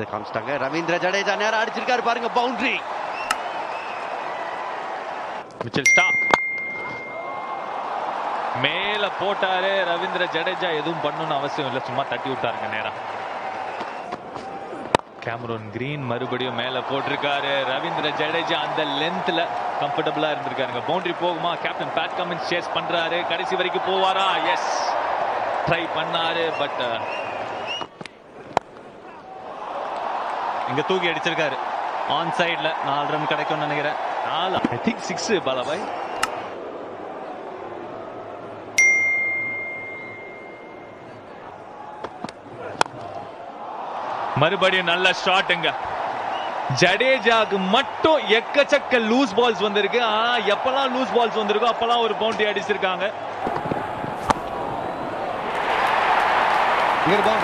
அடுத்து காமிச்சிட்டாங்க ரவீந்திர ஜடேஜா நேரம் அடிச்சிருக்காரு பாருங்க பவுண்டரி மிச்சல் ஸ்டாக் மேல போட்டாரு ரவீந்திர ஜடேஜா எதுவும் பண்ணணும்னு அவசியம் இல்லை சும்மா தட்டி விட்டாருங்க நேரா கேமரோன் கிரீன் மறுபடியும் மேல போட்டிருக்காரு ரவீந்திர ஜடேஜா அந்த லென்த்ல கம்ஃபர்டபுளா இருந்திருக்காருங்க பவுண்டரி போகுமா கேப்டன் பேட் கமின்ஸ் சேஸ் பண்றாரு கடைசி வரைக்கும் போவாரா எஸ் ட்ரை பண்ணாரு பட் இங்க தூக்கி அடிச்சிருக்காரு ஆன் சைடுல நாலு ரன் கிடைக்கும்னு நினைக்கிறேன் நாலு ஐ திங்க் சிக்ஸ் பாலாபாய் மறுபடியும் நல்ல ஷாட்டுங்க ஜடேஜாக்கு மட்டும் எக்கச்சக்க லூஸ் பால்ஸ் வந்திருக்கு ஆ, எப்பெல்லாம் லூஸ் பால்ஸ் வந்திருக்கோ அப்பெல்லாம் ஒரு பவுண்டரி அடிச்சிருக்காங்க இங்க